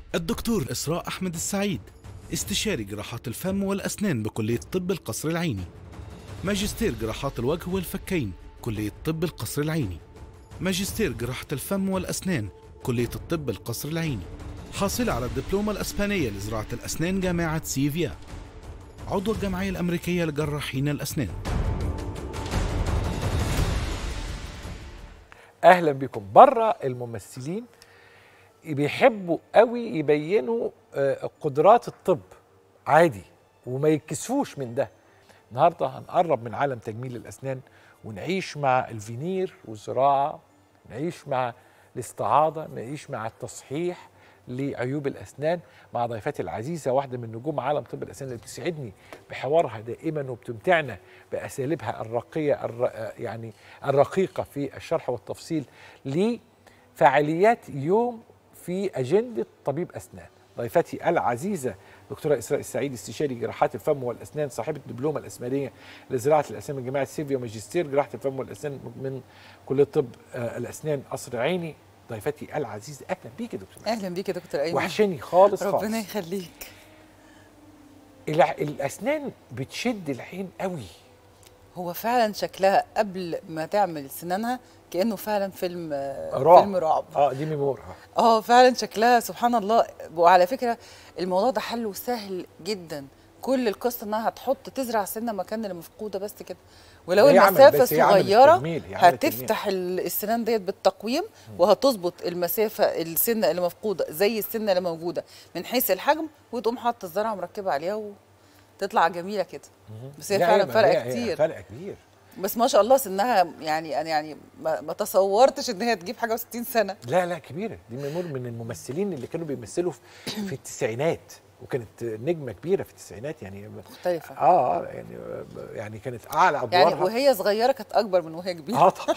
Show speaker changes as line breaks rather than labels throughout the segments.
الدكتور إسراء أحمد السعيد استشاري جراحات الفم والأسنان بكلية طب القصر العيني ماجستير جراحات الوجه والفكين كلية طب القصر العيني ماجستير جراحة الفم والأسنان كلية الطب القصر العيني حاصلة على الدبلومة الأسبانية لزراعة الأسنان جامعة سيفيا عضو الجمعية الأمريكية لجراحين الأسنان
اهلا بكم بره الممثلين بيحبوا قوي يبينوا آه، قدرات الطب عادي وما يتكسفوش من ده النهارده هنقرب من عالم تجميل الاسنان ونعيش مع الفينير والزراعه نعيش مع الاستعاضه نعيش مع التصحيح لعيوب الاسنان مع ضيفتي العزيزه واحده من نجوم عالم طب الاسنان اللي بتسعدني بحوارها دائما وبتمتعنا باساليبها الراقيه الر... يعني الرقيقه في الشرح والتفصيل لفعاليات يوم في اجنده طبيب اسنان ضيفتي العزيزه دكتوره اسراء السعيد استشاري جراحات الفم والاسنان صاحبه الدبلومه الاسبانيه لزراعه الاسنان من جامعه سيفيا وماجستير جراحه الفم والاسنان من كليه طب آه، الاسنان قصر عيني ضيفتي العزيزه اهلا بيك يا دكتور
اهلا بيك يا دكتور ايمن
وحشاني خالص
ربنا
خالص
يخليك
الع... الاسنان بتشد العين قوي
هو فعلا شكلها قبل ما تعمل سنانها كانه فعلا فيلم آه،
رعب
فيلم رعب
اه دي ميمور آه.
اه فعلا شكلها سبحان الله وعلى فكره الموضوع ده حله سهل جدا كل القصه انها هتحط تزرع سنه مكان اللي مفقوده بس كده ولو
هي عملت-
المسافه
بس هي عملت
صغيره
تجميل، هي عملت
هتفتح ال- السنان ديت بالتقويم وهتظبط المسافه السنه اللي مفقوده زي السنه اللي موجوده من حيث الحجم وتقوم حاطه الزرعه مركبه عليها وتطلع جميله كده بس هي
لا،
فعلا
ما
فرق
هي- هي
كتير
فرق كبير
بس ما شاء الله سنها يعني انا يعني ما, ما تصورتش ان هي تجيب حاجه و60 سنه
لا لا كبيره دي ميمور من الممثلين اللي كانوا بيمثلوا في, في التسعينات وكانت نجمه كبيره في التسعينات يعني
مختلفه
اه يعني يعني كانت اعلى ادوارها
يعني وهي صغيره كانت اكبر من وهي كبيره
اه طبعا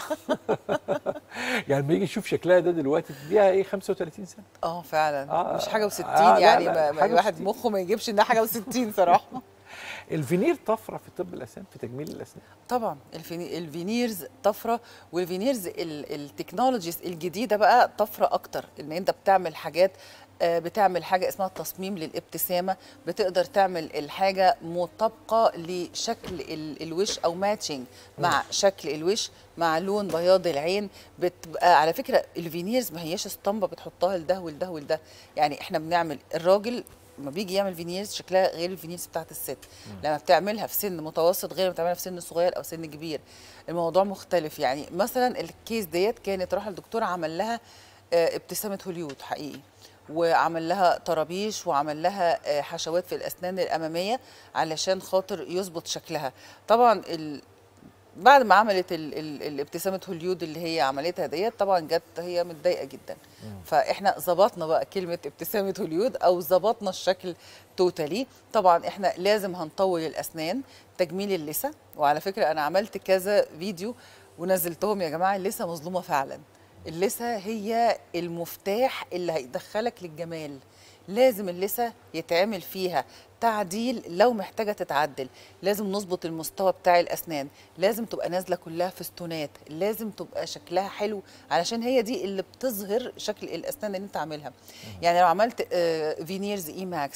يعني لما يجي يشوف شكلها ده دلوقتي تديها ايه 35 سنه
اه فعلا
آه،
مش حاجه و60
آه، لا،
يعني
لا،
ما- ما
حاجة
الواحد
و60.
مخه ما يجيبش انها حاجه و60 صراحه
الفينير طفره في طب الاسنان في تجميل الاسنان
طبعا الفيني الفينيرز طفره والفينيرز ال- التكنولوجيز الجديده بقى طفره اكتر ان انت بتعمل حاجات آه، بتعمل حاجه اسمها تصميم للابتسامه بتقدر تعمل الحاجه مطابقه لشكل ال- الوش او ماتشنج مع شكل الوش مع لون بياض العين بتبقى على فكره الفينيرز ما هياش اسطمبه بتحطها لده ولده ولده يعني احنا بنعمل الراجل لما بيجي يعمل فينيرز شكلها غير الفينيرز بتاعت الست لما بتعملها في سن متوسط غير ما بتعملها في سن صغير او سن كبير الموضوع مختلف يعني مثلا الكيس ديت كانت راح الدكتور عمل لها آه، ابتسامه هوليود حقيقي وعمل لها طرابيش وعمل لها آه، حشوات في الاسنان الاماميه علشان خاطر يظبط شكلها طبعا ال بعد ما عملت ال ال الابتسامه هوليود اللي هي عملتها ديت طبعا جت هي متضايقه جدا فاحنا ظبطنا بقى كلمه ابتسامه هوليود او ظبطنا الشكل توتالي طبعا احنا لازم هنطول الاسنان تجميل اللثه وعلى فكره انا عملت كذا فيديو ونزلتهم يا جماعه اللثه مظلومه فعلا اللثه هي المفتاح اللي هيدخلك للجمال لازم اللثه يتعمل فيها تعديل لو محتاجه تتعدل لازم نظبط المستوى بتاع الاسنان لازم تبقى نازله كلها فستونات لازم تبقى شكلها حلو علشان هي دي اللي بتظهر شكل الاسنان اللي انت عاملها يعني لو عملت آه، فينيرز اي ماكس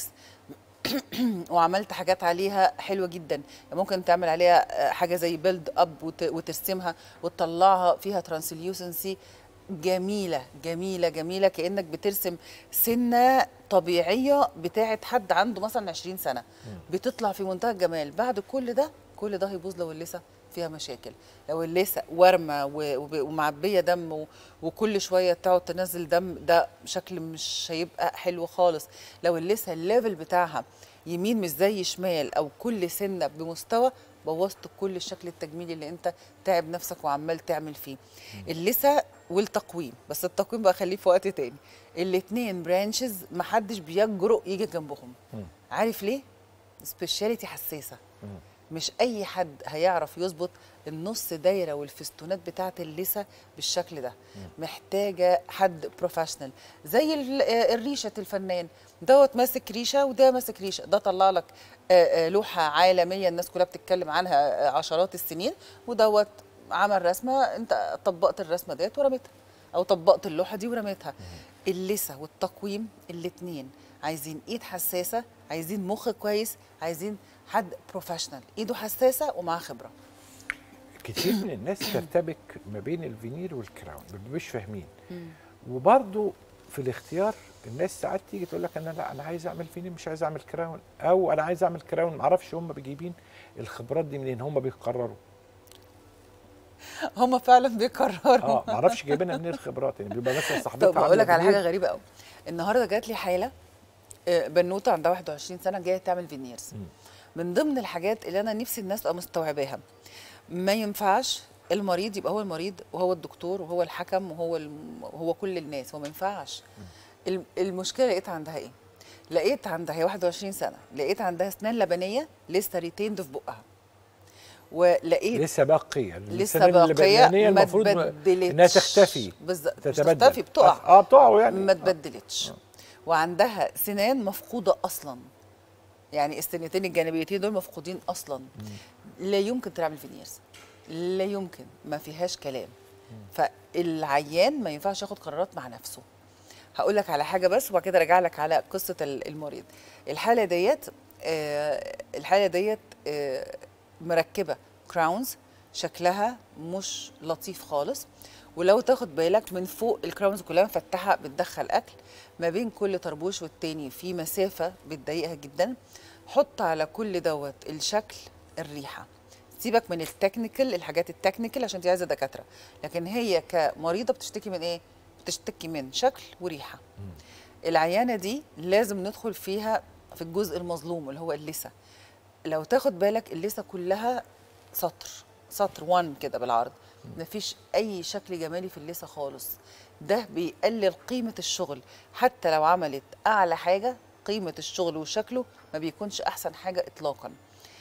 وعملت حاجات عليها حلوه جدا يعني ممكن تعمل عليها آه، حاجه زي بيلد اب وترسمها وتطلعها فيها ترانسليوسنسي جميله جميله جميله كانك بترسم سنه طبيعيه بتاعت حد عنده مثلا 20 سنه بتطلع في منتهى الجمال بعد كل ده كل ده هيبوظ لو اللثه فيها مشاكل لو اللثه ورمه و- وب- ومعبيه دم و- وكل شويه تقعد تنزل دم ده شكل مش هيبقى حلو خالص لو اللثه الليفل بتاعها يمين مش زي شمال او كل سنه بمستوى بوظت كل الشكل التجميلي اللي انت تعب نفسك وعمال تعمل فيه اللثه والتقويم بس التقويم بقى خليه في وقت تاني الاتنين برانشز محدش بيجرؤ يجي جنبهم عارف ليه سبيشاليتي حساسه مش اي حد هيعرف يظبط النص دايره والفستونات بتاعه اللثه بالشكل ده محتاجه حد بروفيشنال زي ال- آه، الريشه الفنان دوت ماسك ريشه وده ماسك ريشه ده طلع لك آه، آه، لوحه عالميه الناس كلها بتتكلم عنها آه، عشرات السنين ودوت عمل رسمه انت طبقت الرسمه ديت ورميتها او طبقت اللوحه دي ورميتها اللثه والتقويم الاتنين عايزين ايد حساسه عايزين مخ كويس عايزين حد بروفيشنال ايده حساسه ومعاه خبره
كتير من الناس ترتبك ما بين الفينير والكراون ما بيبقوش فاهمين وبرضو في الاختيار الناس ساعات تيجي تقول لك انا لا انا عايز اعمل فينير مش عايز اعمل كراون او انا عايز اعمل كراون ما اعرفش هم بيجيبين الخبرات دي منين هم بيقرروا
هم فعلا بيقرروا
اه ما اعرفش جايبينها منين الخبرات يعني بيبقى مثلا صاحبتها
طب اقول لك
عاملة
على حاجه
فينير.
غريبه قوي النهارده جات لي حاله آه، بنوته عندها 21 سنه جايه تعمل فينيرز من ضمن الحاجات اللي انا نفسي الناس تبقى مستوعباها ما ينفعش المريض يبقى هو المريض وهو الدكتور وهو الحكم وهو الم... وهو كل الناس هو ما ينفعش الم- المشكله لقيت عندها ايه لقيت عندها هي 21 سنه لقيت عندها اسنان لبنيه لسه ريتيند في بقها ولقيت
لسه باقيه
لسه
السنان
باقيه
اللبنانية
ما
المفروض
اتبدلتش
انها تختفي
بالظبط مش
تتبدل
تختفي بتقع
اه بتقع يعني
ما اتبدلتش وعندها سنان مفقوده اصلا يعني السنتين الجانبيتين دول مفقودين اصلا لا يمكن تعمل فينيرز لا يمكن ما فيهاش كلام فالعيان ما ينفعش ياخد قرارات مع نفسه هقول لك على حاجه بس وبعد كده ارجع لك على قصه ال- المريض الحاله ديت آه، الحاله ديت آه، مركبه كراونز شكلها مش لطيف خالص ولو تاخد بالك من فوق الكراونز كلها مفتحه بتدخل اكل ما بين كل طربوش والتاني في مسافه بتضايقها جدا حط على كل دوت الشكل الريحه سيبك من التكنيكال الحاجات التكنيكال عشان دي عايزه دكاتره لكن هي كمريضه بتشتكي من ايه بتشتكي من شكل وريحه العيانه دي لازم ندخل فيها في الجزء المظلوم اللي هو اللثه لو تاخد بالك اللثه كلها سطر سطر وان كده بالعرض مفيش اي شكل جمالي في اللثه خالص ده بيقلل قيمه الشغل حتى لو عملت اعلى حاجه قيمه الشغل وشكله ما بيكونش احسن حاجه اطلاقا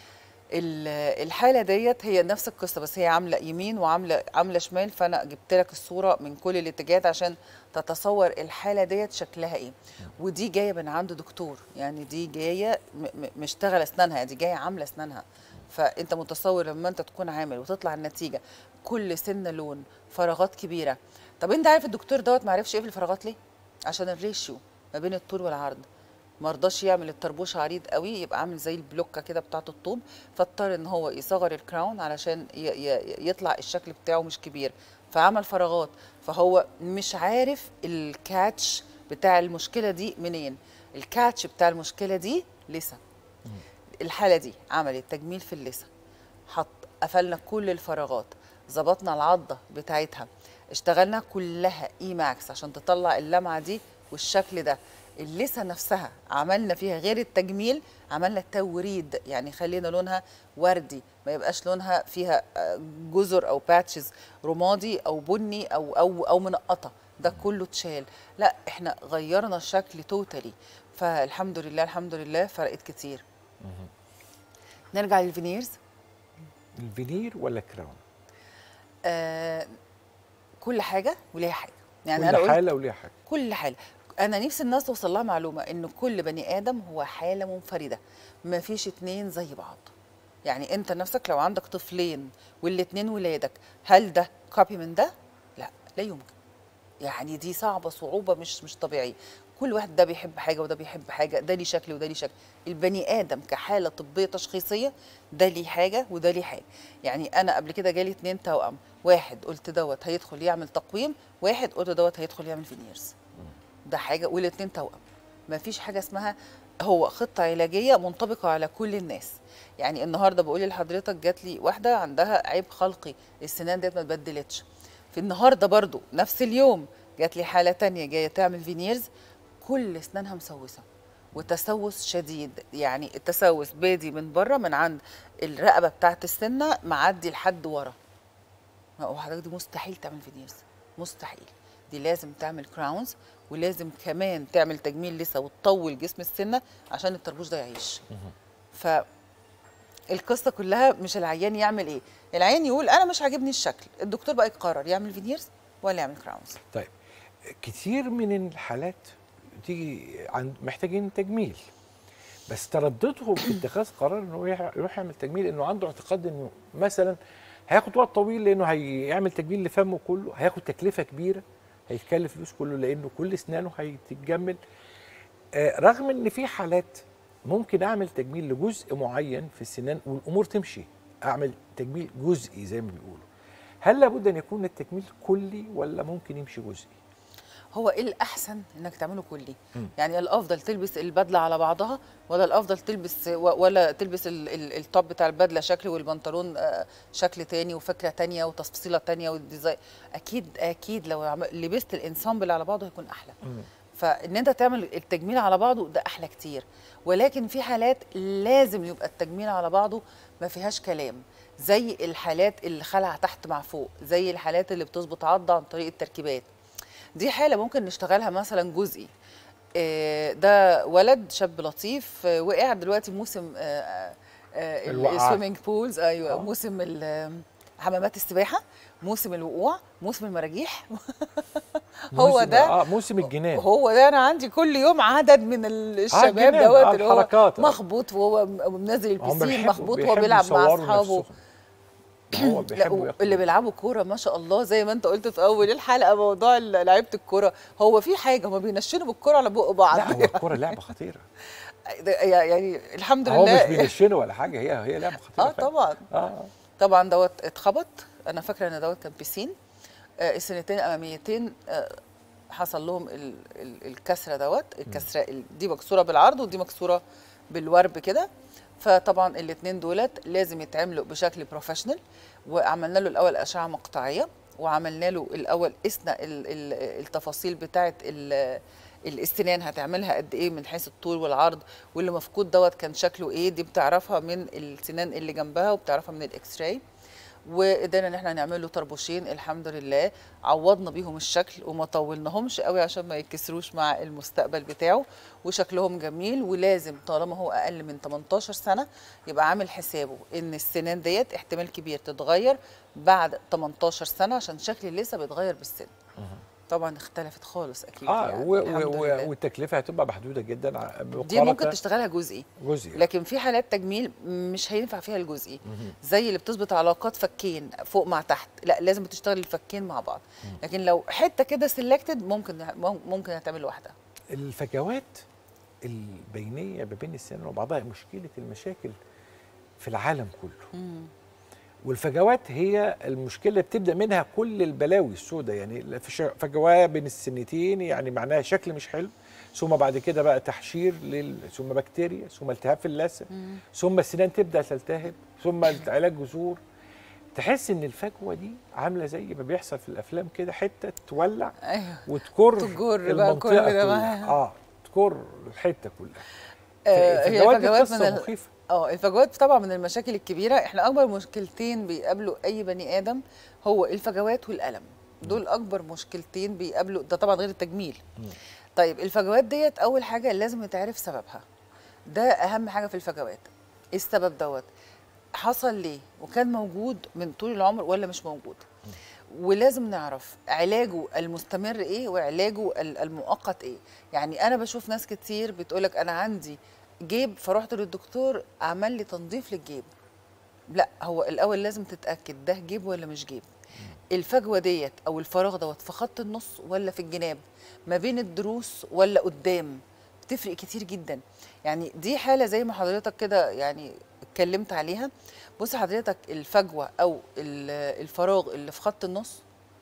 ال- الحاله ديت هي نفس القصه بس هي عامله يمين وعامله عامله شمال فانا جبت لك الصوره من كل الاتجاهات عشان تتصور الحاله ديت شكلها ايه ودي جايه من عند دكتور يعني دي جايه م- م- مشتغله اسنانها دي جايه عامله اسنانها فانت متصور لما انت تكون عامل وتطلع النتيجه كل سن لون فراغات كبيره طب انت عارف الدكتور دوت ما عرفش يقفل الفراغات ليه عشان الريشيو ما بين الطول والعرض ما رضاش يعمل الطربوش عريض قوي يبقى عامل زي البلوكه كده بتاعه الطوب فاضطر ان هو يصغر الكراون علشان ي- ي- يطلع الشكل بتاعه مش كبير فعمل فراغات فهو مش عارف الكاتش بتاع المشكله دي منين الكاتش بتاع المشكله دي لسه الحاله دي عملت تجميل في اللثه حط قفلنا كل الفراغات ظبطنا العضه بتاعتها اشتغلنا كلها اي ماكس عشان تطلع اللمعه دي والشكل ده اللثه نفسها عملنا فيها غير التجميل عملنا توريد يعني خلينا لونها وردي ما يبقاش لونها فيها آه، جزر او باتشز رمادي او بني او او او منقطه ده كله اتشال لا احنا غيرنا الشكل توتالي فالحمد لله الحمد لله فرقت كتير نرجع للفينيرز
الفينير ولا كراون
آه كل حاجه وليها حاجه يعني
كل
انا قلت
حاله وليها حاجه
كل حاله انا نفسي الناس توصل لها معلومه ان كل بني ادم هو حاله منفرده ما فيش اتنين زي بعض يعني انت نفسك لو عندك طفلين والاتنين ولادك هل ده كوبي من ده لا لا يمكن يعني دي صعبه صعوبه مش مش طبيعيه كل واحد ده بيحب حاجه وده بيحب حاجه ده ليه شكل وده ليه شكل البني ادم كحاله طبيه تشخيصيه ده ليه حاجه وده ليه حاجه يعني انا قبل كده جالي اتنين توأم واحد قلت دوت هيدخل يعمل تقويم واحد قلت دوت هيدخل يعمل فينيرز ده حاجه والاتنين توأم ما فيش حاجه اسمها هو خطه علاجيه منطبقه على كل الناس يعني النهارده بقول لحضرتك جات لي واحده عندها عيب خلقي السنان ديت ما اتبدلتش في النهارده برضو نفس اليوم جات لي حاله تانية جايه تعمل فينيرز كل اسنانها مسوسه وتسوس شديد يعني التسوس بادي من بره من عند الرقبه بتاعت السنه معدي لحد ورا ما هو حضرتك دي مستحيل تعمل فينيرز مستحيل دي لازم تعمل كراونز ولازم كمان تعمل تجميل لسه وتطول جسم السنه عشان الطربوش ده يعيش ف القصه كلها مش العيان يعمل ايه العيان يقول انا مش عاجبني الشكل الدكتور بقى يقرر يعمل فينيرز ولا يعمل كراونز
طيب كتير من الحالات تيجي عند محتاجين تجميل بس ترددهم في اتخاذ قرار انه يح- يروح يعمل تجميل انه عنده اعتقاد انه مثلا هياخد وقت طويل لانه هيعمل تجميل لفمه كله هياخد تكلفه كبيره هيكلف فلوس كله لانه كل اسنانه هتتجمل آه رغم ان في حالات ممكن اعمل تجميل لجزء معين في السنان والامور تمشي اعمل تجميل جزئي زي ما بيقولوا هل لابد ان يكون التجميل كلي ولا ممكن يمشي جزئي
هو ايه الاحسن انك تعمله كلي يعني الافضل تلبس البدله على بعضها ولا الافضل تلبس و- ولا تلبس ال- ال- التوب بتاع البدله شكل والبنطلون آه، شكل تاني وفكره تانية وتفصيله تانية والديزاين اكيد اكيد لو عم- لبست الانسامبل على بعضه هيكون احلى فان انت تعمل التجميل على بعضه ده احلى كتير ولكن في حالات لازم يبقى التجميل على بعضه ما فيهاش كلام زي الحالات اللي خلع تحت مع فوق زي الحالات اللي بتظبط عضه عن طريق التركيبات دي حاله ممكن نشتغلها مثلا جزئي آه، ده ولد شاب لطيف آه، وقع دلوقتي موسم
الوقعات.
السويمنج بولز ايوه
آه.
موسم ال- حمامات السباحه موسم الوقوع موسم المراجيح هو
موسم-
ده
اه موسم الجنان
هو ده انا عندي كل يوم عدد من ال- الشباب
الجنان،
دوت
آه،
اللي هو
الحركات، آه.
مخبوط وهو م- منزل
هم
البسين
بيحبوا-
مخبوط وهو
بيحبوا
بيلعب مع
يصوروا
اصحابه
نفسهم. هو
لا
بيحبوا
و-
ياخدوا-
اللي بيلعبوا كوره ما شاء الله زي ما انت قلت في اول الحلقه موضوع ال- لعيبه الكوره هو في حاجه هم بينشنوا بالكوره على بق بعض
لا هو الكوره لعبه خطيره
ده يعني الحمد
هو مش
لله
بيدشنوا ولا حاجه هي هي لعبه خطيره
اه
فعلا.
طبعا
اه
طبعا دوت اتخبط انا فاكره ان دوت كان بيسين آه السنتين الاماميتين آه حصل لهم ال ال الكسره دوت الكسره ال- دي مكسوره بالعرض ودي مكسوره بالورب كده فطبعا الاثنين دولت لازم يتعملوا بشكل بروفيشنال وعملنا له الاول اشعه مقطعيه وعملنا له الاول قسنا ال- ال- التفاصيل بتاعه ال- الاستنان هتعملها قد ايه من حيث الطول والعرض واللي مفقود دوت كان شكله ايه دي بتعرفها من السنان اللي جنبها وبتعرفها من الاكس راي وقدرنا ان احنا نعمل له طربوشين الحمد لله عوضنا بيهم الشكل وما طولناهمش قوي عشان ما يتكسروش مع المستقبل بتاعه وشكلهم جميل ولازم طالما هو اقل من 18 سنه يبقى عامل حسابه ان السنان ديت احتمال كبير تتغير بعد 18 سنه عشان شكل اللثه بيتغير بالسن طبعا اختلفت خالص اكيد
اه
يعني
و-
الحمد
و-
لله.
والتكلفه هتبقى محدوده جدا ع-
دي ممكن
مقارنة-
تشتغلها جزئي
جزئي
لكن في حالات تجميل مش هينفع فيها الجزئي زي اللي بتظبط علاقات فكين فوق مع تحت لا لازم تشتغل الفكين مع بعض لكن لو حته كده سيلكتد ممكن ممكن هتعمل لوحدها
الفجوات البينيه ما بين السنان وبعضها مشكله المشاكل في العالم كله والفجوات هي المشكله اللي بتبدا منها كل البلاوي السوداء يعني في ش- فجوه بين السنتين يعني معناها شكل مش حلو ثم بعد كده بقى تحشير لل... ثم بكتيريا ثم التهاب في اللثه ثم السنان تبدا تلتهب ثم علاج جذور تحس ان الفجوه دي عامله زي ما بيحصل في الافلام كده حته تولع
ايوه
وتكر
تجر بقى
المنطقة
كل ده
كلها.
معاها.
اه تكر الحته كلها
آه، هي
الفجوات دي
الفجوات من
قصه
ال-
مخيفه
اه الفجوات طبعا من المشاكل الكبيره احنا اكبر مشكلتين بيقابلوا اي بني ادم هو الفجوات والالم دول اكبر مشكلتين بيقابلوا ده طبعا غير التجميل طيب الفجوات ديت اول حاجه لازم يتعرف سببها ده اهم حاجه في الفجوات إيه السبب دوت حصل ليه وكان موجود من طول العمر ولا مش موجود ولازم نعرف علاجه المستمر ايه وعلاجه ال- المؤقت ايه يعني انا بشوف ناس كتير بتقولك انا عندي جيب فرحت للدكتور عمل لي تنظيف للجيب لا هو الاول لازم تتاكد ده جيب ولا مش جيب الفجوه ديت او الفراغ دوت في خط النص ولا في الجناب ما بين الضروس ولا قدام بتفرق كتير جدا يعني دي حاله زي ما حضرتك كده يعني اتكلمت عليها بص حضرتك الفجوه او ال- الفراغ اللي في خط النص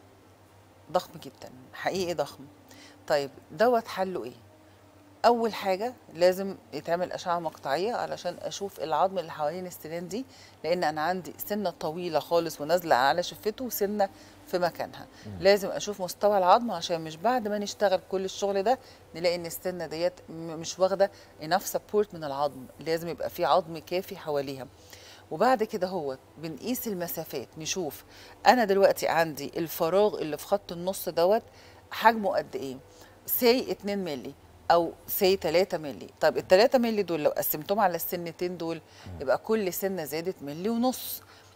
ضخم جدا حقيقي ضخم طيب دوت حله ايه اول حاجه لازم يتعمل اشعه مقطعيه علشان اشوف العظم اللي حوالين السنان دي لان انا عندي سنه طويله خالص ونازله على شفته وسنه في مكانها لازم اشوف مستوى العظم عشان مش بعد ما نشتغل كل الشغل ده نلاقي ان السنه ديت م- مش واخده enough support من العظم لازم يبقى في عظم كافي حواليها وبعد كده هو بنقيس المسافات نشوف انا دلوقتي عندي الفراغ اللي في خط النص دوت حجمه قد ايه سي 2 مللي او سي 3 مللي طيب ال 3 مللي دول لو قسمتهم على السنتين دول يبقى كل سنه زادت ملي ونص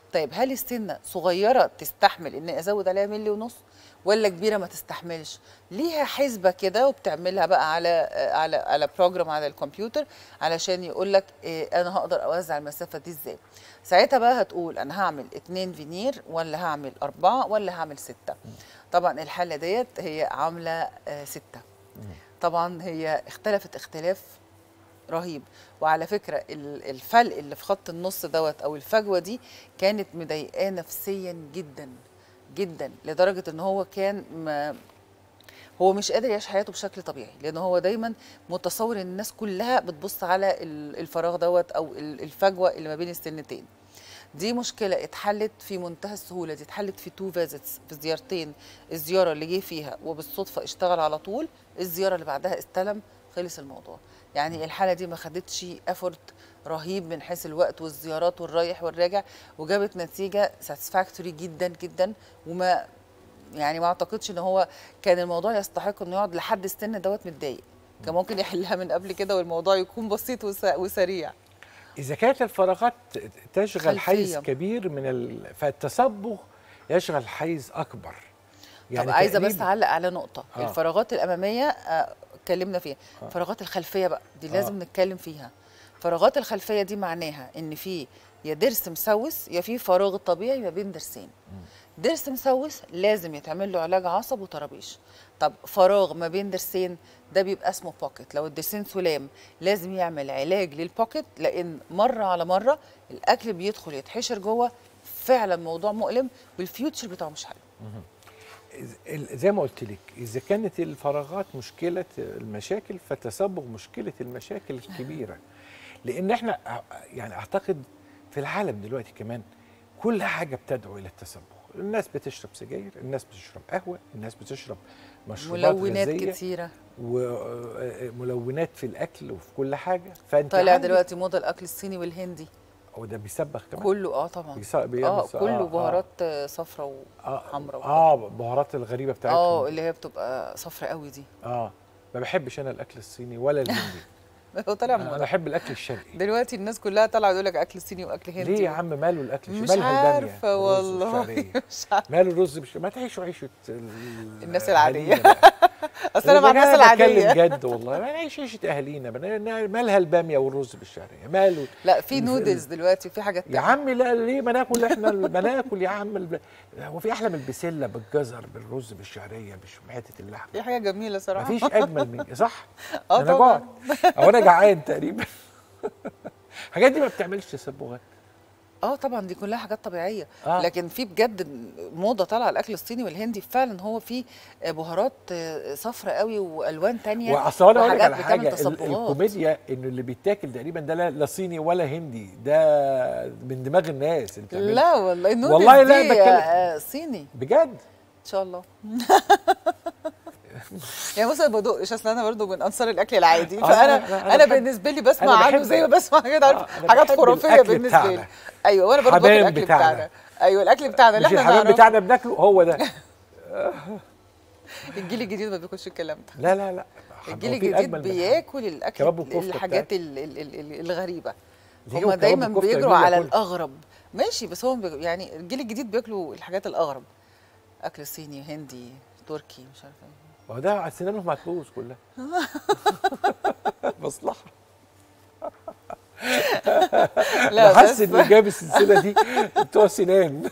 طيب هل السنه صغيره تستحمل ان ازود عليها ملي ونص ولا كبيره ما تستحملش ليها حسبه كده وبتعملها بقى على على على بروجرام على الكمبيوتر علشان يقول لك إيه انا هقدر اوزع المسافه دي ازاي ساعتها بقى هتقول انا هعمل اتنين فينير ولا هعمل اربعه ولا هعمل سته طبعا الحاله ديت هي عامله آه، سته طبعا هي اختلفت اختلاف رهيب وعلى فكره ال- الفلق اللي في خط النص دوت او الفجوه دي كانت مضايقاه نفسيا جدا جدا لدرجه ان هو كان ما هو مش قادر يعيش حياته بشكل طبيعي لان هو دايما متصور ان الناس كلها بتبص على ال- الفراغ دوت او ال- الفجوه اللي ما بين السنتين دي مشكلة اتحلت في منتهى السهولة دي اتحلت في تو فيزيتس في زيارتين الزيارة اللي جه فيها وبالصدفة اشتغل على طول الزيارة اللي بعدها استلم خلص الموضوع يعني الحالة دي ما خدتش افورت رهيب من حيث الوقت والزيارات والرايح والراجع وجابت نتيجة ساتسفاكتوري جدا جدا وما يعني ما اعتقدش ان هو كان الموضوع يستحق انه يقعد لحد السن دوت متضايق كان ممكن يحلها من قبل كده والموضوع يكون بسيط وس- وسريع
اذا كانت الفراغات تشغل
خلفية.
حيز كبير من ال... فالتصبغ يشغل حيز اكبر
طب عايزه بس
تقريباً-
اعلق على نقطه
آه.
آه. الفراغات الاماميه آه، اتكلمنا فيها
آه.
الفراغات الخلفيه بقى دي
آه.
لازم نتكلم فيها الفراغات الخلفيه دي معناها ان في يا ضرس مسوس يا في فراغ طبيعي ما بين ضرسين ضرس مسوس لازم يتعمل له علاج عصب وطرابيش طب فراغ ما بين ضرسين ده بيبقى اسمه بوكيت لو الضرسين سلام لازم يعمل علاج للبوكيت لان مره على مره الاكل بيدخل يتحشر جوه فعلا موضوع مؤلم والفيوتشر بتاعه مش حلو
ال- زي ما قلت لك اذا كانت الفراغات مشكله المشاكل فالتصبغ مشكله المشاكل الكبيره لان احنا أع- يعني اعتقد في العالم دلوقتي كمان كل حاجه بتدعو الى التصبغ الناس بتشرب سجاير الناس بتشرب قهوه الناس بتشرب مشروبات
ملونات
غازيه
كتيره
وملونات في الاكل وفي كل حاجه فانت
طالع
عندك-
دلوقتي موضه الاكل الصيني والهندي
وده بيسبخ كمان
كله اه طبعا
بيس- بيعمل
اه
س-
كله
آه،
بهارات آه. صفرة
اه
وحمراء
اه بهارات الغريبه بتاعتهم
اه اللي هي بتبقى صفرة قوي دي
اه ما بحبش انا الاكل الصيني ولا الهندي
هو طالع
انا
موضه
بحب الاكل الشرقي
دلوقتي الناس كلها طالعه يقول لك اكل صيني واكل هندي
ليه يا عم ماله الاكل
مش
مالها الباميه
عارفه
الرز
والله
والشعرية؟
مش عارفة.
ماله الرز مش ما تعيشوا عيشه ال-
الناس العادية.
أهالينا بقى.
اصل انا مع الناس
أنا بتكلم
العاديه
جد والله ما نعيش عيشه اهالينا بنا- مالها الباميه والرز بالشعريه ماله
لا في
الف-
نودلز دلوقتي في حاجات
يا
تانية.
عم لا ليه ما ناكل احنا ما ناكل يا عم الب... هو في احلى من البسله بالجزر بالرز بالشعريه مش بحته اللحمه
دي حاجه جميله صراحه
مفيش اجمل من صح
اه
انا
طبعا
جوعت او انا جعان تقريبا الحاجات دي ما بتعملش تسبغات
اه طبعا دي كلها حاجات طبيعيه
آه.
آه. لكن في بجد موضه طالعه الاكل الصيني والهندي فعلا هو في بهارات صفرة قوي والوان تانية
واصل انا اقول لك
وحاجات
على
بتعمل
حاجه ال-
تصبغات.
الكوميديا ان اللي بيتاكل تقريبا ده لا لا صيني ولا هندي ده من دماغ الناس اللي بتعمله
لا والله النودلز
والله لا
دي
بتكلم.
آه، صيني
بجد
ان شاء الله يعني مثلا ما بدقش اصل انا برضه من انصار الاكل العادي
آه،
فانا
أنا-
انا,
أنا
أنا
بحب-
بالنسبه لي بسمع
أنا
عنه
بحب-
زي ما بسمع كده
آه،
عارف
أنا
حاجات
بحب
خرافيه
الأكل
بالنسبه
بتاعنا.
لي ايوه وانا برضه باكل
الحمام
الاكل
بتاعنا.
بتاعنا ايوه الاكل بتاعنا اللي
مش
احنا
الحمام
نعرفه
بتاعنا بناكله هو ده
الجيل الجديد ما بياكلش الكلام ده
لا لا لا
الجيل
هو في
الجديد
أجمل من حاجة.
بياكل الاكل
كباب والكفتة
الحاجات ال- ال- ال- ال- الغريبه
ليه
هم
وكباب
دايما
والكفتة
بيجروا
دي
على
بياكلها؟
الاغرب ماشي بس هم بي- يعني الجيل الجديد بياكلوا الحاجات الاغرب اكل صيني هندي تركي مش عارفه ايه
ما هو ده سنانهم هتبوظ كلها مصلحه
لا
حاسس
بس
انه جاب السلسله دي بتوع سنان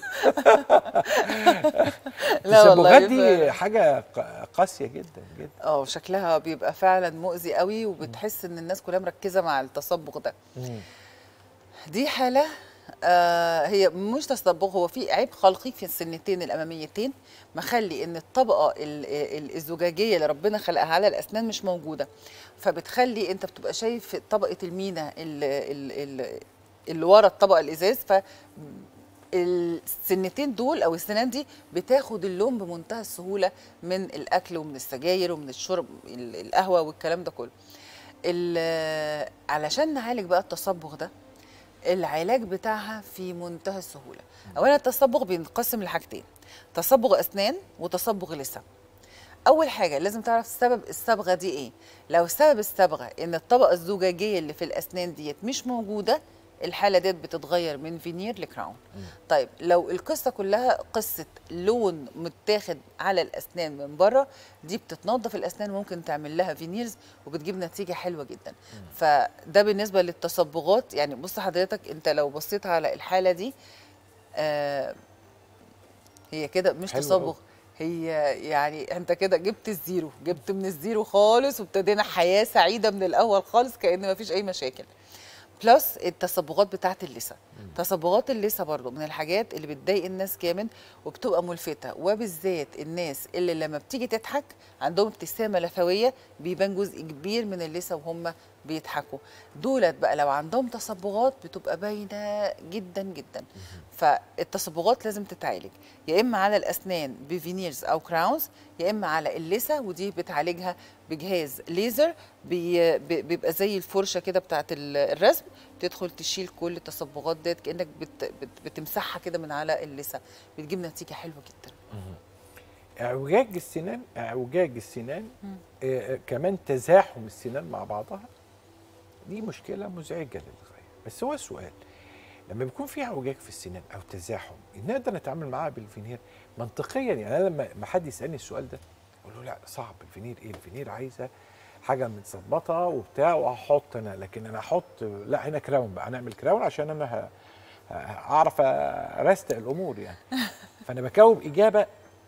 لا والله
التسبغات دي
ف-
حاجه ق- قاسيه جدا جدا
اه شكلها بيبقى فعلا مؤذي قوي وبتحس ان الناس كلها مركزه مع التصبغ ده دي حاله آه هي مش تصبغ هو في عيب خلقي في السنتين الاماميتين مخلي ان الطبقه ال- ال- الزجاجيه اللي ربنا خلقها على الاسنان مش موجوده فبتخلي انت بتبقى شايف طبقه المينا اللي, اللي, اللي ورا الطبقه الازاز ف السنتين دول او السنان دي بتاخد اللون بمنتهى السهوله من الاكل ومن السجاير ومن الشرب ال- القهوه والكلام ده كله ال- علشان نعالج بقى التصبغ ده العلاج بتاعها في منتهى السهوله اولا التصبغ بينقسم لحاجتين تصبغ اسنان وتصبغ لسان اول حاجه لازم تعرف سبب الصبغه دي ايه لو سبب الصبغه ان الطبقه الزجاجيه اللي في الاسنان ديت مش موجوده الحاله ديت بتتغير من فينير لكراون طيب لو القصه كلها قصه لون متاخد على الاسنان من بره دي بتتنظف الاسنان وممكن تعمل لها فينيرز وبتجيب نتيجه حلوه جدا فده بالنسبه للتصبغات يعني بص حضرتك انت لو بصيت على الحاله دي آه هي كده مش
حلو
تصبغ
أوي.
هي يعني انت كده جبت الزيرو جبت من الزيرو خالص وابتدينا حياه سعيده من الاول خالص كان ما فيش اي مشاكل بلس التصبغات بتاعت اللثه تصبغات اللثه برضو من الحاجات اللي بتضايق الناس جامد وبتبقى ملفته وبالذات الناس اللي لما بتيجي تضحك عندهم ابتسامه لثويه بيبان جزء كبير من اللثه وهم بيضحكوا دولت بقى لو عندهم تصبغات بتبقى باينه جدا جدا فالتصبغات لازم تتعالج يا اما على الاسنان بفينيرز او كراونز يا اما على اللثه ودي بتعالجها بجهاز ليزر بي بي- بيبقى زي الفرشه كده بتاعت ال- الرسم تدخل تشيل كل التصبغات ديت كانك بت بت بتمسحها كده من على اللثه بتجيب نتيجه حلوه جدا
اعوجاج السنان اعوجاج السنان آه آه، كمان تزاحم السنان مع بعضها دي مشكله مزعجه للغايه بس هو السؤال لما بيكون في اعوجاج في السنان او تزاحم نقدر نتعامل معاها بالفينير منطقيا يعني انا لما ما حد يسالني السؤال ده اقول له لا صعب الفينير ايه الفينير عايزه حاجه متظبطه وبتاع وهحط انا لكن انا احط لا هنا كراون بقى نعمل كراون عشان انا ه- ه- هعرف ارستق الامور يعني فانا بجاوب اجابه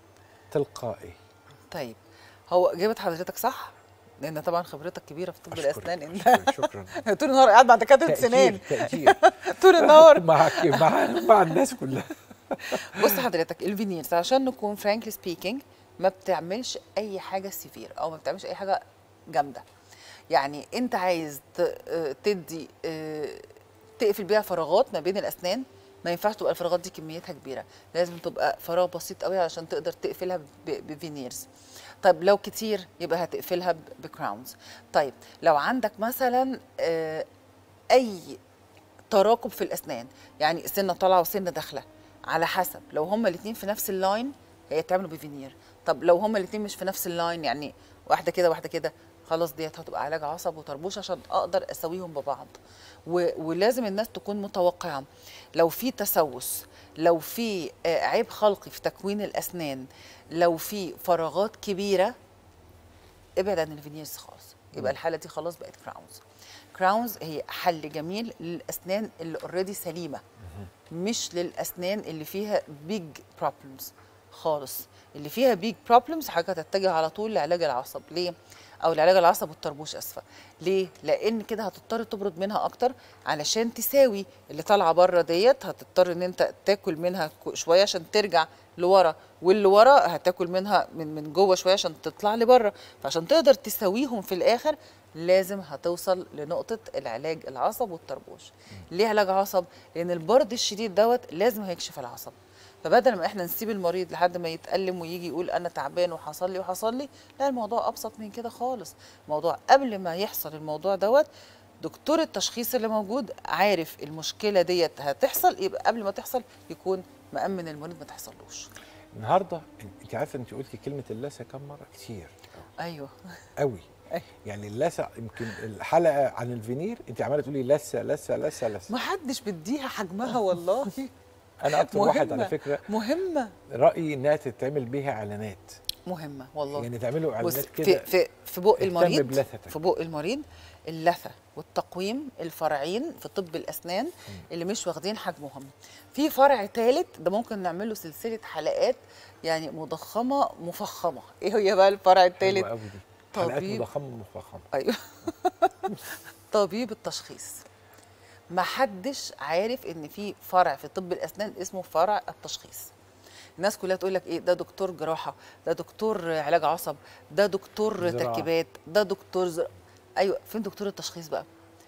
تلقائيه
طيب هو اجابه حضرتك صح لان طبعا خبرتك كبيره في طب
أشكرك،
الاسنان انت
أشكرك، شكرا
طول النهار قاعد مع دكاتره سنان
تقدير تقدير
طول النهار
مع مع مع الناس كلها
بص حضرتك الفينيرز عشان نكون فرانكلي سبيكينج ما بتعملش اي حاجه سيفير او ما بتعملش اي حاجه جامده يعني انت عايز ت- آه، تدي آه، تقفل بيها فراغات ما بين الاسنان ما ينفعش تبقى الفراغات دي كميتها كبيره لازم تبقى فراغ بسيط قوي علشان تقدر تقفلها ب- بفينيرز طيب لو كتير يبقى هتقفلها ب- بكراونز طيب لو عندك مثلا آه، اي تراكب في الاسنان يعني سنه طالعه وسنه داخله على حسب لو هما الاثنين في نفس اللاين هيتعملوا بفينير طب لو هما الاثنين مش في نفس اللاين يعني واحده كده واحده كده خلاص ديت هتبقى علاج عصب وطربوش عشان اقدر اسويهم ببعض و... ولازم الناس تكون متوقعه لو في تسوس لو في آه، عيب خلقي في تكوين الاسنان لو في فراغات كبيره ابعد عن الفينيرز خالص يبقى الحاله دي خلاص بقت كراونز كراونز هي حل جميل للاسنان اللي اوريدي سليمه مش للاسنان اللي فيها بيج بروبلمز خالص اللي فيها بيج بروبلمز حاجه تتجه على طول لعلاج العصب ليه او لعلاج العصب والطربوش اسفه ليه لان كده هتضطر تبرد منها اكتر علشان تساوي اللي طالعه بره ديت هتضطر ان انت تاكل منها كو- شويه عشان ترجع لورا واللي ورا هتاكل منها من من جوه شويه عشان تطلع لبره فعشان تقدر تساويهم في الاخر لازم هتوصل لنقطه العلاج العصب والطربوش ليه علاج عصب لان البرد الشديد دوت لازم هيكشف العصب فبدل ما احنا نسيب المريض لحد ما يتألم ويجي يقول انا تعبان وحصل لي وحصل لي لا الموضوع ابسط من كده خالص الموضوع قبل ما يحصل الموضوع دوت دكتور التشخيص اللي موجود عارف المشكله ديت هتحصل يبقى قبل ما تحصل يكون مأمن المريض ما تحصلوش
النهارده انت عارفه انت قلتي كلمه اللثه كم مره كتير
ايوه
قوي
أيوة.
يعني اللثه يمكن الحلقه عن الفينير انت عماله تقولي لثه لثه لثه لثه
ما حدش بديها حجمها والله
انا اكتر واحد
مهمة.
على فكره
مهمه
رايي انها تتعمل بيها اعلانات
مهمه والله
يعني تعملوا
بص
اعلانات
في
كده
في في بق
اهتم
المريض
بلثتك.
في بق المريض اللثه والتقويم الفرعين في طب الاسنان اللي مش واخدين حجمهم في فرع ثالث ده ممكن نعمل له سلسله حلقات يعني مضخمه مفخمه ايه هي بقى الفرع
حلوة
الثالث
قوي دي حلقات
طبيب.
مضخمه مفخمه
ايوه طبيب التشخيص ما حدش عارف ان في فرع في طب الاسنان اسمه فرع التشخيص الناس كلها تقول لك ايه ده دكتور جراحه ده دكتور علاج عصب ده دكتور
زراعة.
تركيبات ده دكتور زر... ايوه فين دكتور التشخيص بقى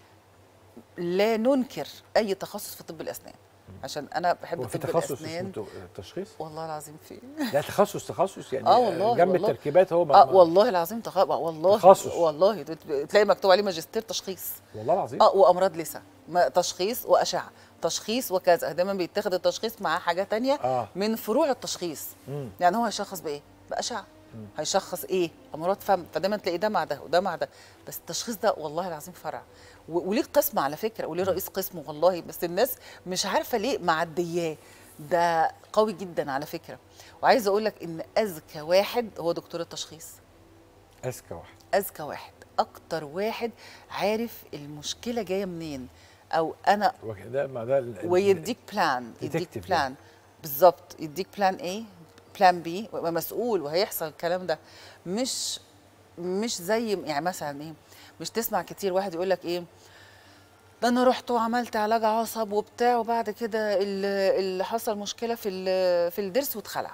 لا ننكر اي تخصص في طب الاسنان عشان انا بحب
هو في
طب
تخصص
الاسنان
اسمه ت- تشخيص
والله العظيم في
لا تخصص تخصص يعني
اه والله
جنب
والله.
التركيبات هو
اه والله العظيم تخ... والله
تخصص.
والله تلاقي مكتوب عليه ماجستير تشخيص
والله العظيم
اه وامراض لسه ما- تشخيص واشعه تشخيص وكذا دايما بيتاخد التشخيص مع حاجه تانية
آه.
من فروع التشخيص
مم.
يعني هو هيشخص بايه باشعه هيشخص ايه امراض فم فدايما تلاقي ده مع ده وده مع ده بس التشخيص ده والله العظيم فرع و- وليه قسم على فكره وليه رئيس قسم والله بس الناس مش عارفه ليه معدياه ده قوي جدا على فكره وعايزه اقول لك ان اذكى واحد هو دكتور التشخيص
اذكى واحد
اذكى واحد اكتر واحد عارف المشكله جايه منين او انا
وك- ده ما ده ال- ال-
ويديك بلان يديك
detective
بلان بالظبط يديك بلان ايه بلان بي ويبقى مسؤول وهيحصل الكلام ده مش مش زي يعني مثلا ايه مش تسمع كتير واحد يقول لك ايه ده انا رحت وعملت علاج عصب وبتاع وبعد كده اللي اللي حصل مشكله في ال- في الضرس واتخلع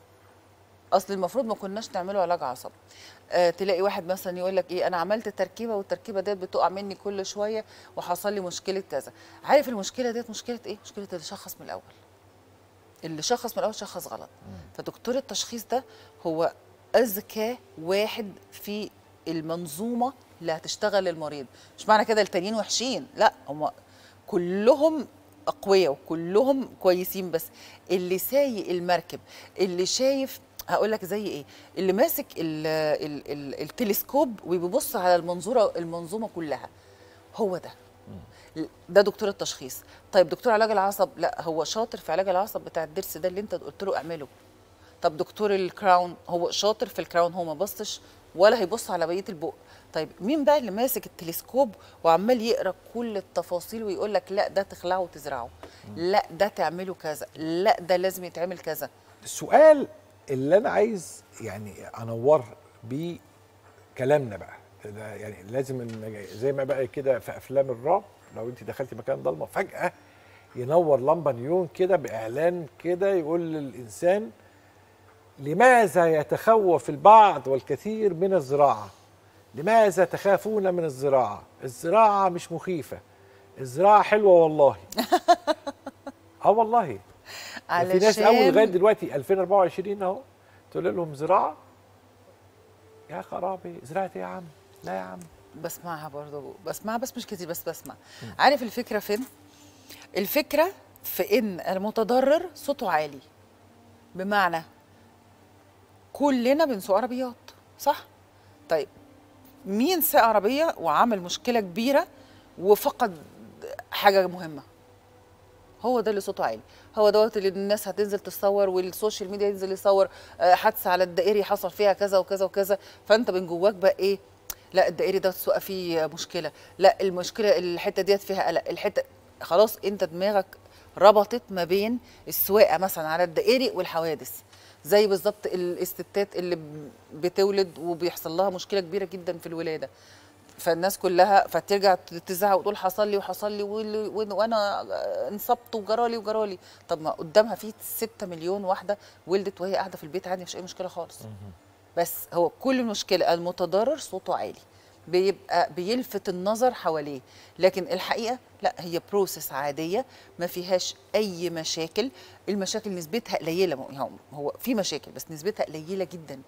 اصل المفروض ما كناش نعمله علاج عصب آه تلاقي واحد مثلا يقول لك ايه انا عملت تركيبه والتركيبه ديت بتقع مني كل شويه وحصل لي مشكله كذا عارف المشكله ديت مشكله ايه مشكله اللي شخص من الاول اللي شخص من الاول شخص غلط فدكتور التشخيص ده هو اذكى واحد في المنظومه اللي هتشتغل للمريض مش معنى كده التانيين وحشين لا هم كلهم اقوياء وكلهم كويسين بس اللي سايق المركب اللي شايف هقول لك زي ايه اللي ماسك ال ال ال التلسكوب وبيبص على المنظوره المنظومه كلها هو ده ده دكتور التشخيص طيب دكتور علاج العصب لا هو شاطر في علاج العصب بتاع الضرس ده اللي انت قلت له اعمله طب دكتور الكراون هو شاطر في الكراون هو ما بصش ولا هيبص على بقيه البق طيب مين بقى اللي ماسك التلسكوب وعمال يقرا كل التفاصيل ويقول لك لا ده تخلعه وتزرعه لا ده تعمله كذا لا ده لازم يتعمل كذا
السؤال اللي انا عايز يعني انور بيه كلامنا بقى ده يعني لازم إن- زي ما بقى كده في افلام الرعب لو انت دخلتي مكان ضلمه فجاه ينور لمبه نيون كده باعلان كده يقول للانسان لماذا يتخوف البعض والكثير من الزراعه لماذا تخافون من الزراعه الزراعه مش مخيفه الزراعه حلوه والله اه والله ده في ناس اول لغايه دلوقتي 2024 اهو تقول لهم زراعه يا خرابي زراعه ايه يا عم لا يا عم
بسمعها برضه بسمعها بس مش كتير بس بسمع عارف الفكره فين الفكره في ان المتضرر صوته عالي بمعنى كلنا بنسوق عربيات صح طيب مين ساق عربيه وعمل مشكله كبيره وفقد حاجه مهمه هو ده اللي صوته عالي هو دوت اللي الناس هتنزل تصور والسوشيال ميديا ينزل يصور آه، حادثه على الدائري حصل فيها كذا وكذا وكذا فانت من جواك بقى ايه لا الدائري ده السواقه فيه مشكله لا المشكله الحته ديت فيها قلق الحته خلاص انت دماغك ربطت ما بين السواقه مثلا على الدائري والحوادث زي بالظبط ال- الستات اللي ب- بتولد وبيحصل لها مشكله كبيره جدا في الولاده فالناس كلها فترجع تزعق وتقول حصل لي وحصل لي واللي- وإن- وانا انصبت وجرالي وجرالي طب ما قدامها في 6 مليون واحده ولدت وهي قاعده في البيت عادي مفيش اي مشكله خالص بس هو كل المشكله المتضرر صوته عالي بيبقى بيلفت النظر حواليه لكن الحقيقه لا هي بروسس عاديه ما فيهاش اي مشاكل المشاكل نسبتها قليله هو- هو في مشاكل بس نسبتها قليله جدا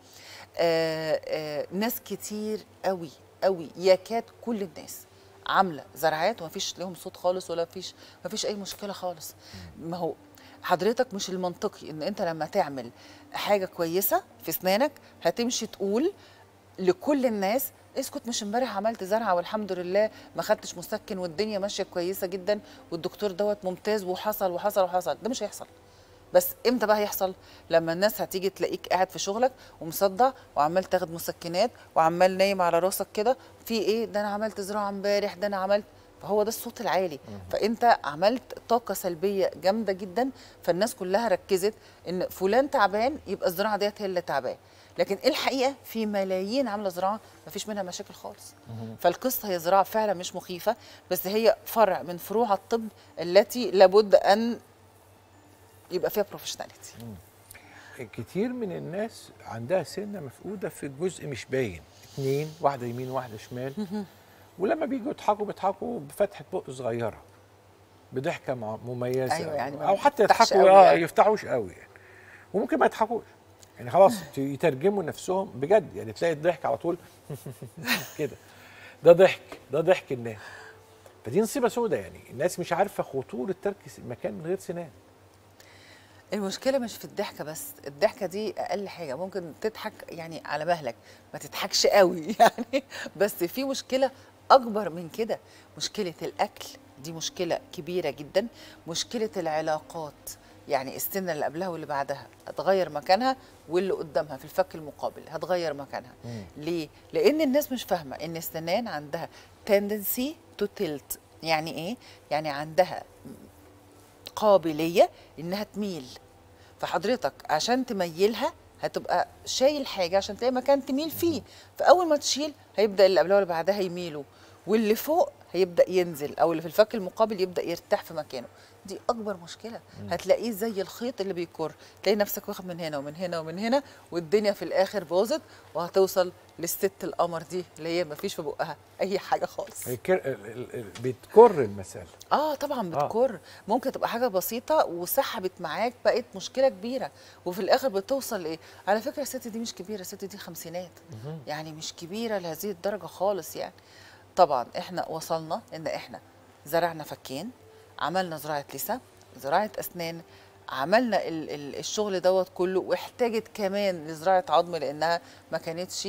آه آه ناس كتير قوي قوي يكاد كل الناس عامله زراعات وما فيش لهم صوت خالص ولا فيش ما فيش اي مشكله خالص ما هو حضرتك مش المنطقي ان انت لما تعمل حاجه كويسه في اسنانك هتمشي تقول لكل الناس اسكت مش امبارح عملت زرعه والحمد لله ما خدتش مسكن والدنيا ماشيه كويسه جدا والدكتور دوت ممتاز وحصل وحصل وحصل ده مش هيحصل بس امتى بقى هيحصل لما الناس هتيجي تلاقيك قاعد في شغلك ومصدع وعمال تاخد مسكنات وعمال نايم على راسك كده في ايه ده انا عملت زراعه امبارح ده انا عملت فهو ده الصوت العالي فانت عملت طاقه سلبيه جامده جدا فالناس كلها ركزت ان فلان تعبان يبقى الزراعه ديت هي اللي تعباه لكن الحقيقه في ملايين عامله زراعه ما فيش منها مشاكل خالص فالقصه هي زراعه فعلا مش مخيفه بس هي فرع من فروع الطب التي لابد ان يبقى فيها بروفيشناليتي
كتير من الناس عندها سنه مفقوده في جزء مش باين اتنين واحده يمين واحده شمال ولما بيجوا يضحكوا بيضحكوا بفتحه بق صغيره بضحكه مع- مميزه
أيوة، يعني ما
او حتى
بيفتحش
يضحكوا
قوي
اه
يعني.
يفتحوش قوي يعني وممكن ما يضحكوش يعني خلاص يترجموا نفسهم بجد يعني تلاقي الضحك على طول كده ده ضحك ده ضحك الناس فدي نصيبه سودة يعني الناس مش عارفه خطوره ترك مكان من غير سنان
المشكله مش في الضحكه بس الضحكه دي اقل حاجه ممكن تضحك يعني على مهلك ما تضحكش قوي يعني بس في مشكله اكبر من كده مشكله الاكل دي مشكله كبيره جدا مشكله العلاقات يعني السنه اللي قبلها واللي بعدها هتغير مكانها واللي قدامها في الفك المقابل هتغير مكانها ليه لان الناس مش فاهمه ان السنان عندها tendency to tilt يعني ايه يعني عندها قابليه انها تميل فحضرتك عشان تميلها هتبقى شايل حاجه عشان تلاقي مكان تميل فيه فاول ما تشيل هيبدا اللي قبلها واللي بعدها يميلوا واللي فوق هيبدا ينزل او اللي في الفك المقابل يبدا يرتاح في مكانه دي اكبر مشكله هتلاقيه زي الخيط اللي بيكر تلاقي نفسك واخد من هنا ومن هنا ومن هنا والدنيا في الاخر باظت وهتوصل للست القمر دي اللي هي ما فيش في بقها اي حاجه خالص
هي كر... ال- ال- ال- بتكر المسألة
اه طبعا بتكر ممكن تبقى حاجه بسيطه وسحبت معاك بقت مشكله كبيره وفي الاخر بتوصل لايه على فكره الست دي مش كبيره الست دي خمسينات يعني مش كبيره لهذه الدرجه خالص يعني طبعا احنا وصلنا ان احنا زرعنا فكين عملنا زراعه لسه زراعه اسنان عملنا ال- ال- الشغل دوت كله واحتاجت كمان لزراعه عظم لانها ما كانتش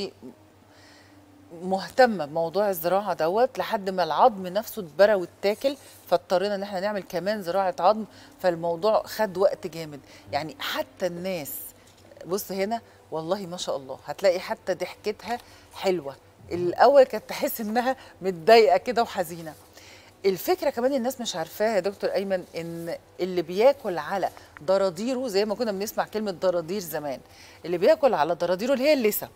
مهتمه بموضوع الزراعه دوت لحد ما العظم نفسه اتبرى واتاكل فاضطرينا ان احنا نعمل كمان زراعه عظم فالموضوع خد وقت جامد يعني حتى الناس بص هنا والله ما شاء الله هتلاقي حتى ضحكتها حلوه الاول كانت تحس انها متضايقه كده وحزينه الفكره كمان الناس مش عارفاها يا دكتور ايمن ان اللي بياكل على ضراديره زي ما كنا بنسمع كلمه ضرادير زمان اللي بياكل على ضراديره اللي هي اللثه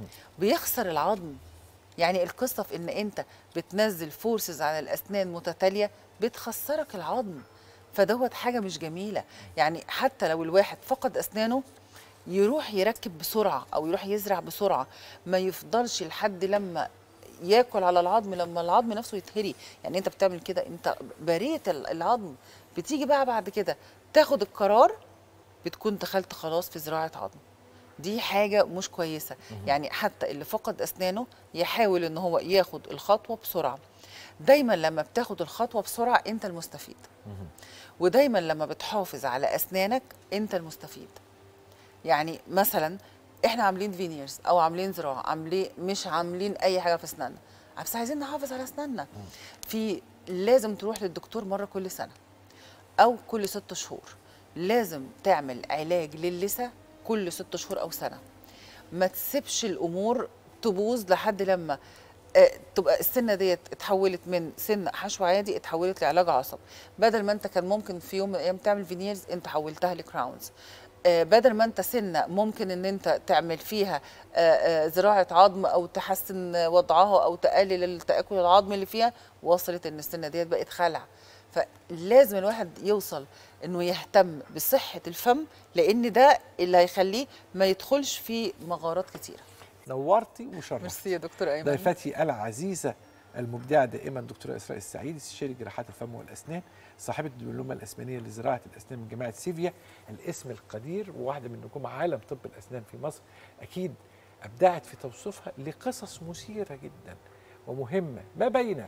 بيخسر العظم يعني القصه في ان انت بتنزل فورسز على الاسنان متتاليه بتخسرك العظم فدوت حاجه مش جميله يعني حتى لو الواحد فقد اسنانه يروح يركب بسرعه او يروح يزرع بسرعه ما يفضلش لحد لما ياكل على العظم لما العظم نفسه يتهري يعني انت بتعمل كده انت بريت ال- العظم بتيجي بقى بعد كده تاخد القرار بتكون دخلت خلاص في زراعه عظم دي حاجه مش كويسه يعني حتى اللي فقد اسنانه يحاول ان هو ياخد الخطوه بسرعه دايما لما بتاخد الخطوه بسرعه انت المستفيد ودايما لما بتحافظ على اسنانك انت المستفيد يعني مثلا احنا عاملين فينيرز او عاملين زراعه عاملين مش عاملين اي حاجه في اسناننا بس عايزين نحافظ على اسناننا في لازم تروح للدكتور مره كل سنه او كل ست شهور لازم تعمل علاج للثه كل ست شهور او سنه ما تسيبش الامور تبوظ لحد لما آه، تبقى السنه ديت اتحولت من سن حشو عادي اتحولت لعلاج عصب بدل ما انت كان ممكن في يوم من الايام تعمل فينيرز انت حولتها لكراونز آه، بدل ما انت سنه ممكن ان انت تعمل فيها آه، آه، زراعه عظم او تحسن وضعها او تقلل التاكل العظمي اللي فيها وصلت ان السنه ديت بقت خلع فلازم الواحد يوصل انه يهتم بصحه الفم لان ده اللي هيخليه ما يدخلش في مغارات كتيره
نورتي وشرفتي
ميرسي يا دكتور ايمن
ضيفتي العزيزة المبدعة دائما دكتورة إسراء السعيد استشاري جراحات الفم والأسنان صاحبة الدبلومة الأسبانية لزراعة الأسنان من جامعة سيفيا الاسم القدير وواحدة من نجوم عالم طب الأسنان في مصر أكيد أبدعت في توصيفها لقصص مثيرة جدا ومهمة ما بين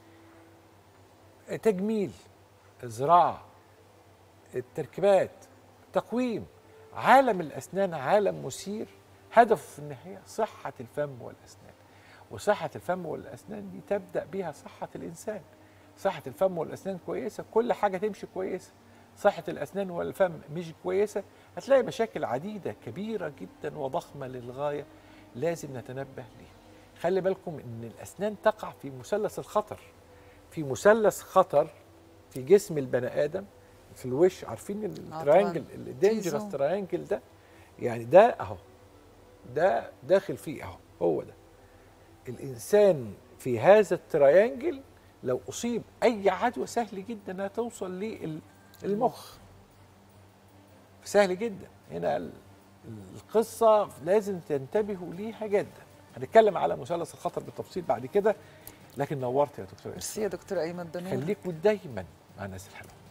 تجميل الزراعة التركيبات تقويم عالم الأسنان عالم مثير هدفه في النهاية صحة الفم والأسنان وصحة الفم والأسنان دي تبدأ بها صحة الإنسان صحة الفم والأسنان كويسة كل حاجة تمشي كويسة صحة الأسنان والفم مش كويسة هتلاقي مشاكل عديدة كبيرة جدا وضخمة للغاية لازم نتنبه ليها خلي بالكم ان الأسنان تقع في مثلث الخطر في مثلث خطر في جسم البني آدم في الوش عارفين التراينجل الدينجرس
زون.
تراينجل ده يعني ده اهو ده داخل فيه اهو هو ده الانسان في هذا التريانجل لو اصيب اي عدوى سهل جدا انها توصل للمخ سهل جدا هنا ال- القصه لازم تنتبهوا ليها جدا هنتكلم على مثلث الخطر بالتفصيل بعد كده لكن نورت يا دكتور
ميرسي يا دكتور ايمن ده نور
خليكوا دايما مع الناس الحلوه